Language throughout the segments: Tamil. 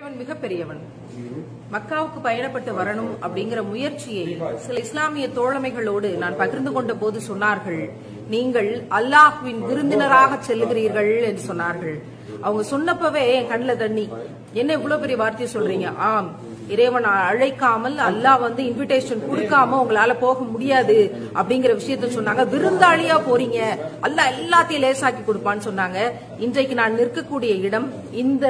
அவன் மிகப்பெரியவன் மக்காவுக்கு பயணப்பட்டு வரணும் அப்படிங்கிற முயற்சியை சில இஸ்லாமிய தோழமைகளோடு நான் பகிர்ந்து கொண்ட போது சொன்னார்கள் நீங்கள் அல்லாஹ்வின் விருந்தினராக செல்லுகிறீர்கள் என்று சொன்னார்கள் அவங்க சொன்னப்பவே என் கண்ணில் தண்ணி என்ன இவ்வளவு பெரிய வார்த்தையை சொல்றீங்க ஆம் இறைவன் அழைக்காமல் அல்லாஹ் வந்து இன்விடேஷன் கொடுக்காம உங்களால போக முடியாது அப்படிங்கிற விஷயத்த சொன்னாங்க விருந்தாளியா போறீங்க அல்லாஹ் எல்லாத்தையும் லேசாக்கி கொடுப்பான்னு சொன்னாங்க இன்றைக்கு நான் நிற்கக்கூடிய இடம் இந்த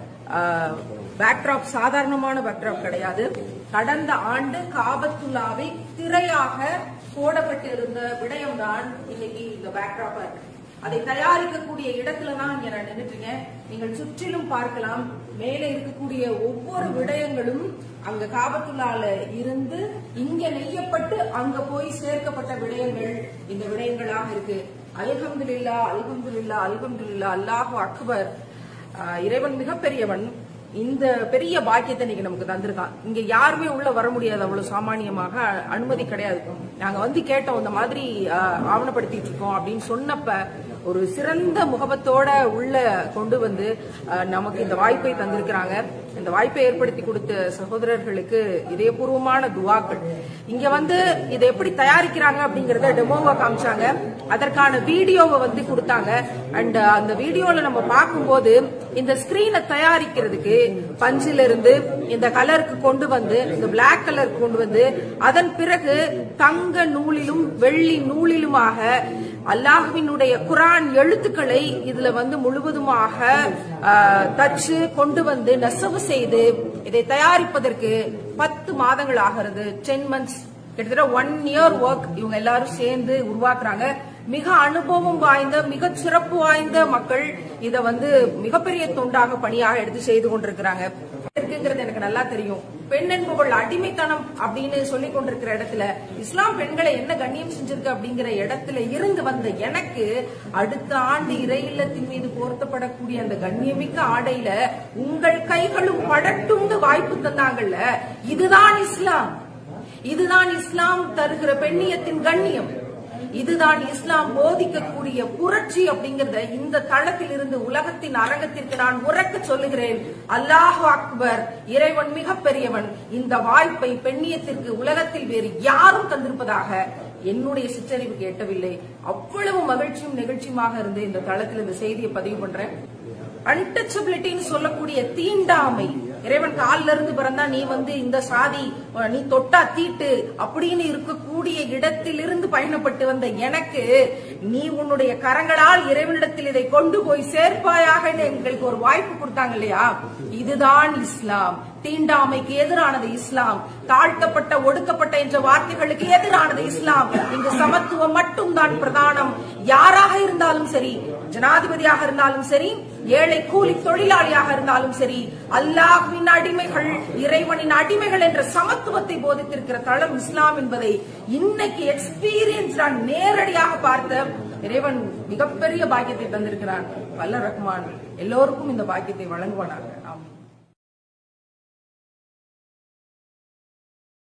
பேக்ட்ராப் சாதாரணமான பேக்ட்ராப் கிடையாது கடந்த ஆண்டு காபத்துல்லாவை திரையாக போடப்பட்டிருந்த விடயம்தான் இன்னைக்கு இந்த பேக்ட்ராப்பா இருக்கு அதை தயாரிக்கக்கூடிய இடத்துல தான் இங்க நான் நின்றுட்டீங்க நீங்கள் சுற்றிலும் பார்க்கலாம் மேலே இருக்கக்கூடிய ஒவ்வொரு விடயங்களும் அங்க காபத்துள்ளால இருந்து இங்க நெய்யப்பட்டு அங்க போய் சேர்க்கப்பட்ட விடயங்கள் இந்த விடயங்களாக இருக்கு அல்ஹம்துலில்லா அல்ஹம்துலில்லா அல்ஹம்துலில்லா அல்லாஹு அக்பர் ஆஹ் இறைவன் மிகப்பெரியவன் இந்த பெரிய பாக்கியத்தை இன்னைக்கு நமக்கு தந்திருக்கான் இங்க யாருமே உள்ள வர முடியாது அவ்வளவு சாமானியமாக அனுமதி கிடையாது நாங்க வந்து கேட்டோம் இந்த மாதிரி ஆஹ், ஆவணப்படுத்திட்டு இருக்கோம் அப்படின்னு சொன்னப்ப ஒரு சிறந்த முகபத்தோட உள்ள கொண்டு வந்து ஆஹ், நமக்கு இந்த வாய்ப்பை தந்திருக்கிறாங்க இந்த வாய்ப்பை ஏற்படுத்தி கொடுத்த சகோதரர்களுக்கு இதயபூர்வமான துவாக்கள் இங்க வந்து இதை எப்படி தயாரிக்கிறாங்க அப்படிங்கறத டெமோவா காமிச்சாங்க அதற்கான வீடியோவை வந்து கொடுத்தாங்க அண்ட் அந்த வீடியோல நம்ம பார்க்கும்போது இந்த ஸ்கிரீனை தயாரிக்கிறதுக்கு பஞ்சில இருந்து இந்த கலருக்கு கொண்டு வந்து இந்த பிளாக் கலருக்கு கொண்டு வந்து அதன் பிறகு தங்க நூலிலும் வெள்ளி நூலிலுமாக அல்லாஹ்வினுடைய குரான் எழுத்துக்களை இதுல வந்து முழுவதுமாக ஆஹ், தச்சு கொண்டு வந்து நெசவு செய்து இதை தயாரிப்பதற்கு பத்து மாதங்கள் ஆகிறது டென் மந்த்ஸ் கிட்டத்தட்ட ஒன் இயர் ஒர்க் இவங்க எல்லாரும் சேர்ந்து உருவாக்குறாங்க மிக அனுபவம் வாய்ந்த மிக சிறப்பு வாய்ந்த மக்கள் இத வந்து மிகப்பெரிய தொண்டாக பணியாக எடுத்து செய்து கொண்டிருக்கிறாங்க இருக்குங்கிறது எனக்கு நல்லா தெரியும் பெண் என்பவள் அடிமைத்தனம் அப்படின்னு சொல்லி கொண்டிருக்கிற இடத்துல இஸ்லாம் பெண்களை என்ன கண்ணியம் செஞ்சிருக்கு அப்படிங்கிற இடத்துல இருந்து வந்த எனக்கு அடுத்த ஆண்டு இறை இல்லத்தின் மீது போர்த்தப்படக்கூடிய அந்த கண்ணியமிக்க ஆடையில உங்கள் கைகளும் படட்டும்னு வாய்ப்பு தந்தாங்கல்ல இதுதான் இஸ்லாம் இதுதான் இஸ்லாம் தருகிற பெண்ணியத்தின் கண்ணியம் இதுதான் இஸ்லாம் போதிக்கக்கூடிய புரட்சி அப்படிங்கறத இந்த தளத்தில் இருந்து உலகத்தின் அரங்கத்திற்கு நான் உறக்க சொல்லுகிறேன் அல்லாஹ் அக்பர் இறைவன் மிக பெரியவன் இந்த வாய்ப்பை பெண்ணியத்திற்கு உலகத்தில் வேறு யாரும் தந்திருப்பதாக என்னுடைய சிற்றறிவுக்கு எட்டவில்லை அவ்வளவு மகிழ்ச்சியும் நெகிழ்ச்சியுமாக இருந்து இந்த தளத்தில் இந்த செய்தியை பதிவு பண்றேன் அன்டச்சபிலிட்டின்னு சொல்லக்கூடிய தீண்டாமை இறைவன் கால்ல இருந்து பிறந்தா நீ வந்து இந்த சாதி அஹ், நீ தொட்டா தீட்டு அப்படின்னு இருக்கக்கூடிய இடத்திலிருந்து பயணப்பட்டு வந்த எனக்கு நீ உன்னுடைய கரங்களால் இறைவனிடத்தில் இதை கொண்டு போய் சேர்ப்பாயாக எங்களுக்கு ஒரு வாய்ப்பு கொடுத்தாங்க இல்லையா இதுதான் இஸ்லாம் தீண்டாமைக்கு எதிரானது இஸ்லாம் தாழ்த்தப்பட்ட ஒடுக்கப்பட்ட என்ற வார்த்தைகளுக்கு எதிரானது இஸ்லாம் இங்கு சமத்துவம் மட்டும்தான் பிரதானம் யாராக இருந்தாலும் சரி ஜனாதிபதியாக இருந்தாலும் சரி ஏழை கூலி தொழிலாளியாக இருந்தாலும் சரி அல்லாஹ்வின் அடிமைகள் இறைவனின் அடிமைகள் என்ற சமத்துவத்தை போதித்திருக்கிற தளம் இஸ்லாம் என்பதை இன்னைக்கு எக்ஸ்பீரியன்ஸ் நான் நேரடியாக பார்த்த இறைவன் மிகப்பெரிய பாக்கியத்தை தந்திருக்கிறான் வல்ல ரஹ்மான் எல்லோருக்கும் இந்த பாக்கியத்தை வழங்குவானாங்க ஆமாம்